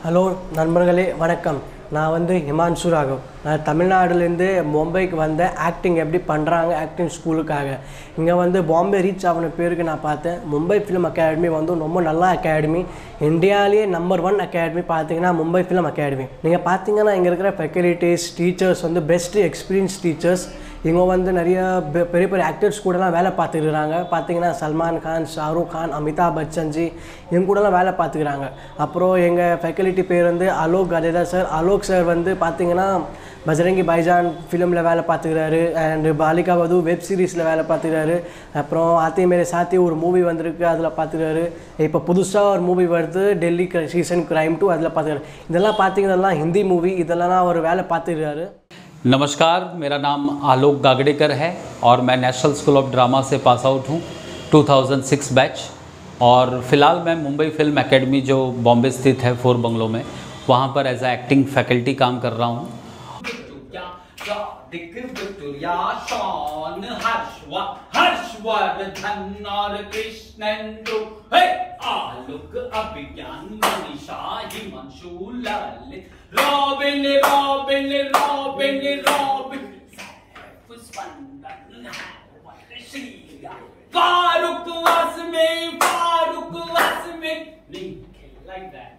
hello நண்பர்களே வணக்கம் நான் வந்து ஹிமான்சு ராகவ் நான் தமிழ்நாடுலேருந்து மும்பைக்கு வந்த ஆக்டிங் எப்படி பண்ணுறாங்க ஆக்டிங் ஸ்கூலுக்காக இங்கே வந்து பாம்பே ரீச் ஆகின பேருக்கு நான் பார்த்தேன் மும்பை ஃபிலிம் அகாடமி வந்து ரொம்ப நல்ல அகாடமி இந்தியாவிலேயே நம்பர் ஒன் அகாடமி பார்த்தீங்கன்னா மும்பை ஃபிலிம் அகாடமி நீங்கள் பார்த்தீங்கன்னா இங்கே இருக்கிற ஃபெக்கலிட்டிஸ் டீச்சர்ஸ் வந்து பெஸ்ட் எக்ஸ்பீரியன்ஸ் டீச்சர்ஸ் இவங்க வந்து நிறைய பெ- பெரிய பெரிய ஆக்டர்ஸ் கூடலாம் வேலை பார்த்துக்கிறாங்க பார்த்தீங்கன்னா சல்மான் கான் ஷாருக் கான் அமிதாப் பச்சன் ஜி இவங்க கூடலாம் வேலை பார்த்துக்கிறாங்க அப்புறம் எங்கள் ஃபேக்கல்ட்டி பேர் வந்து அலோக் கதேதா சார் அலோக் சார் வந்து பார்த்தீங்கன்னா பஜரங்கி பைஜான் ஃபிலிமில் வேலை பார்த்துக்கிறாரு அண்ட் பாலிகா வது வெப் சீரிஸில் வேலை பார்த்துக்கிறாரு அப்புறம் ஆத்தி மேரே சாத்தி ஒரு மூவி வந்திருக்கு அதில் பார்த்துக்கிறாரு இப்போ புதுசாக ஒரு மூவி வருது டெல்லி சீசன் கிரைம் டூ அதில் பார்த்துக்கிறாரு இதெல்லாம் பார்த்தீங்கன்னா ஹிந்தி மூவி இதெல்லாம் அவர் வேலை பார்த்துக்கிறாரு नमस्कार मेरा नाम आलोक गागड़ेकर है और मैं नेशनल स्कूल ऑफ ड्रामा से पास आउट हूँ 2006 बैच और फिलहाल मैं मुंबई फिल्म एकेडमी जो बॉम्बे स्थित है फोर बंगलों में वहाँ पर एज ए एक्टिंग फैकल्टी काम कर रहा हूँ शॉन हर्षवा हर्षवर्धन और कृष्णेंदु हे Alok Abhigyan Manisha Himanshu Lalit Robin Robin Robin Robin Saif Spandan है श्रीया फारूक वासमे फारूक वासमे नहीं like that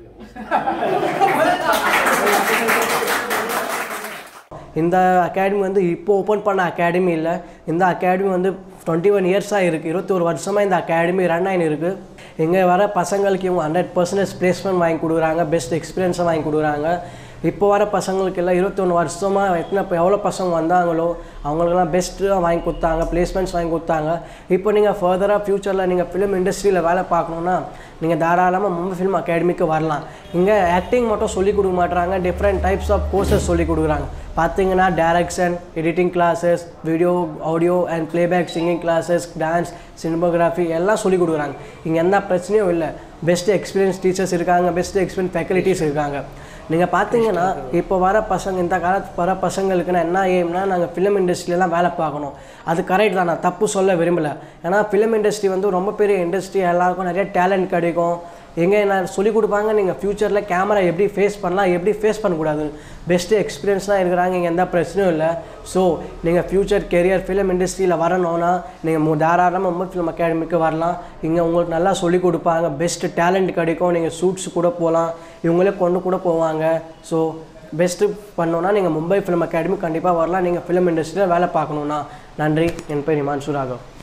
இந்த அகாடமி வந்து இப்போ ஓப்பன் பண்ண அகாடமி இல்லை இந்த அகாடமி வந்து டுவெண்ட்டி ஒன் இயர்ஸாக இருக்குது இருபத்தொரு வருஷமாக இந்த அகாடமி ரன் ஆகின்னு இருக்குது இங்கே வர பசங்களுக்கு இவங்க ஹண்ட்ரட் பர்சன்டேஜ் பிளேஸ்மெண்ட் வாங்கி கொடுக்குறாங்க பெஸ்ட் எக்ஸ்பீரியன்ஸை வாங்கி கொடுக்குறாங்க இப்போ வர பசங்களுக்கு எல்லாம் இருபத்தொன்று வருஷமாக எத்தனை இப்போ எவ்வளோ பசங்க வந்தாங்களோ அவங்களுக்கெல்லாம் பெஸ்ட்டு வாங்கி கொடுத்தாங்க பிளேஸ்மெண்ட்ஸ் வாங்கி கொடுத்தாங்க இப்போ நீங்கள் ஃபர்தராக ஃப்யூச்சரில் நீங்கள் ஃபிலிம் இண்டஸ்ட்ரியில் வேலை பார்க்கணுன்னா நீங்கள் தாராளமாக மும்பை ஃபிலிம் அகாடமிக்கு வரலாம் இங்கே ஆக்டிங் மட்டும் சொல்லிக் கொடுக்க மாட்றாங்க டிஃப்ரெண்ட் டைப்ஸ் ஆஃப் கோர்சஸ் சொல்லிக் கொடுக்குறாங்க பார்த்தீங்கன்னா direction editing classes video audio and playback singing classes dance cinematography எல்லாம் சொல்லிக் கொடுக்குறாங்க இங்கே எந்த பிரச்சனையும் இல்லை பெஸ்ட் எக்ஸ்பீரியன்ஸ் டீச்சர்ஸ் இருக்காங்க பெஸ்ட் எக்ஸ்பீரியன்ஸ் ஃபேக்கல்ட்டிஸ் இருக்காங்க நீங்கள் பார்த்தீங்கன்னா இப்போ வர பசங்க இந்த காலத்து வர பசங்களுக்குன்னா என்ன ஏம்னா நாங்கள் ஃபிலிம் இண்டஸ்ட்ரியிலலாம் வேலை பார்க்கணும் அது கரெக்ட் தான் நான் தப்பு சொல்ல விரும்பலை ஏன்னா ஃபிலிம் இண்டஸ்ட்ரி வந்து ரொம்ப பெரிய இண்டஸ்ட்ரி எல்லாருக்கும் நிறைய டேலண்ட் கிடைக்கும் எங்கே நான் சொல்லிக் கொடுப்பாங்க நீங்கள் ஃப்யூச்சரில் கேமரா எப்படி ஃபேஸ் பண்ணலாம் எப்படி ஃபேஸ் பண்ணக்கூடாது பெஸ்ட்டு எக்ஸ்பீரியன்ஸ்லாம் இருக்கிறாங்க இங்கே எந்த பிரச்சனையும் இல்லை ஸோ நீங்கள் ஃப்யூச்சர் கெரியர் ஃபிலிம் இண்டஸ்ட்ரியில் வரணும்னா நீங்கள் தாராளமாக மும்பை ஃபிலிம் அகாடமிக்கு வரலாம் இங்கே உங்களுக்கு நல்லா சொல்லிக் கொடுப்பாங்க பெஸ்ட் டேலண்ட் கிடைக்கும் நீங்கள் ஷூட்ஸ் கூட போகலாம் இவங்களே கொண்டு கூட போவாங்க ஸோ பெஸ்ட்டு பண்ணோன்னா நீங்கள் மும்பை ஃபிலிம் அகாடமி கண்டிப்பாக வரலாம் நீங்கள் ஃபிலிம் இண்டஸ்ட்ரியில் வேலை பார்க்கணுன்னா நன்றி என் பேர் இமான்சு ராகவ்